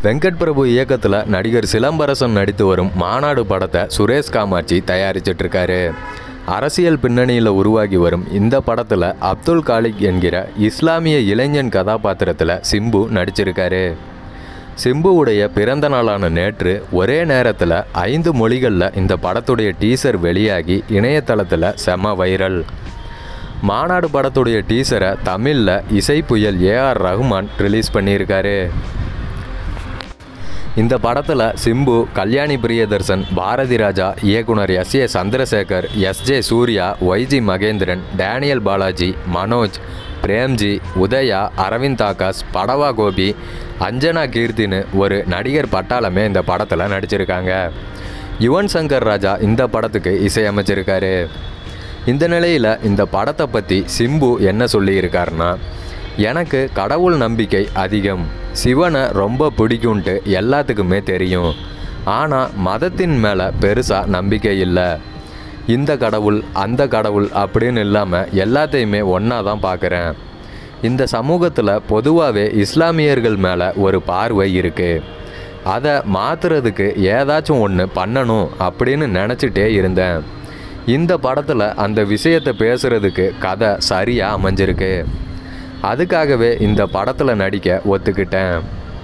வெங்கட் பிரபு இயக்கத்தில் நடிகர் சிலம்பரசன் நடித்து வரும் மாநாடு படத்தை சுரேஷ் காமாட்சி தயாரிச்சிட்டு இருக்காரு அரசியல் பின்னணியில் உருவாகி வரும் இந்த படத்தில் அப்துல் காலிக் என்கிற இஸ்லாமிய இளைஞன் கதாபாத்திரத்தில் சிம்பு நடிச்சிருக்காரு சிம்புவுடைய பிறந்த நாளான நேற்று ஒரே நேரத்தில் ஐந்து மொழிகளில் இந்த படத்துடைய டீசர் வெளியாகி இணையதளத்தில் செம வைரல் மாநாடு படத்துடைய டீசரை தமிழில் இசை புயல் ஏஆர் ரஹ்மான் ரிலீஸ் பண்ணியிருக்காரு இந்த படத்தில் சிம்பு கல்யாணி பிரியதர்சன் பாரதி ராஜா இயக்குனர் S A Chandrasekhar S J Suriya Y G Mahendran Daniel Balaji Manoj Premji Udhaya Arvind Aakash Badava Gopi Anjana கீர்த்தின்னு ஒரு நடிகர் பட்டாளமே இந்த படத்தில் நடிச்சிருக்காங்க யுவன் சங்கர் ராஜா இந்த படத்துக்கு இசையமைச்சிருக்காரு இந்த நிலையில் இந்த படத்தை பற்றி சிம்பு என்ன சொல்லியிருக்காருன்னா எனக்கு கடவுள் நம்பிக்கை அதிகம் சிவனை ரொம்ப பிடிக்கும்ட்டு எல்லாத்துக்குமே தெரியும் ஆனால் மதத்தின் மேலே பெருசாக நம்பிக்கை இல்லை இந்த கடவுள் அந்த கடவுள் அப்படின்னு இல்லாமல் எல்லாத்தையுமே ஒன்றா தான் பார்க்குறேன் இந்த சமூகத்தில் பொதுவாகவே இஸ்லாமியர்கள் மேலே ஒரு பார்வை இருக்குது அதை மாற்றுறதுக்கு ஏதாச்சும் ஒன்று பண்ணணும் அப்படின்னு நினச்சிட்டே இருந்தேன் இந்த படத்தில் அந்த விஷயத்தை பேசுகிறதுக்கு கதை சரியாக அமைஞ்சிருக்கு அதுக்காகவே இந்த படத்தில் நடிக்க ஒத்துக்கிட்டேன்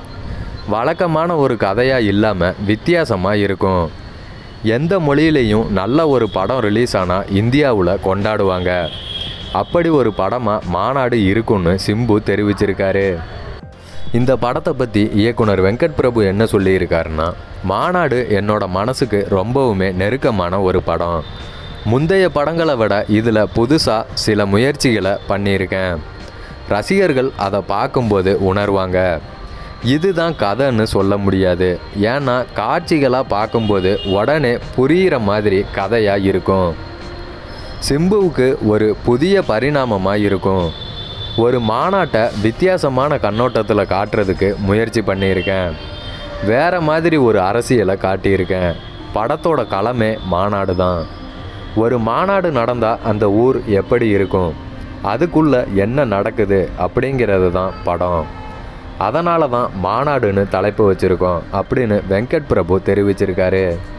வழக்கமான ஒரு கதையாக இல்லாமல் வித்தியாசமாக இருக்கும் எந்த மொழியிலையும் நல்ல ஒரு படம் ரிலீஸ் ஆனால் இந்தியாவில் கொண்டாடுவாங்க அப்படி ஒரு படமாக மாநாடு இருக்குன்னு சிம்பு தெரிவிச்சிருக்காரு இந்த படத்தை பற்றி இயக்குனர் வெங்கட் பிரபு என்ன சொல்லியிருக்காருன்னா மாநாடு என்னோட மனசுக்கு ரொம்பவுமே நெருக்கமான ஒரு படம் முந்தைய படங்களை விட இதில் புதுசாக சில முயற்சிகளை பண்ணியிருக்கேன் ரசிகர்கள் அதை பார்க்கும்போது உணர்வாங்க இதுதான் கதைன்னு சொல்ல முடியாது ஏன்னா காட்சிகளாக பார்க்கும்போது உடனே புரிகிற மாதிரி கதையாக இருக்கும் சிம்புவுக்கு ஒரு புதிய பரிணாமமாக இருக்கும் ஒரு மாநாட்டை வித்தியாசமான கண்ணோட்டத்தில் காட்டுறதுக்கு முயற்சி பண்ணியிருக்கேன் வேறு மாதிரி ஒரு அரசியலை காட்டியிருக்கேன் படத்தோட களமே மாநாடு தான் ஒரு மாநாடு நடந்தால் அந்த ஊர் எப்படி இருக்கும் அதுக்குள்ளே என்ன நடக்குது அப்படிங்கிறது தான் படம் அதனால தான் மாநாடுன்னு தலைப்பு வச்சுருக்கோம் அப்படின்னு வெங்கட் பிரபு தெரிவிச்சிருக்காரு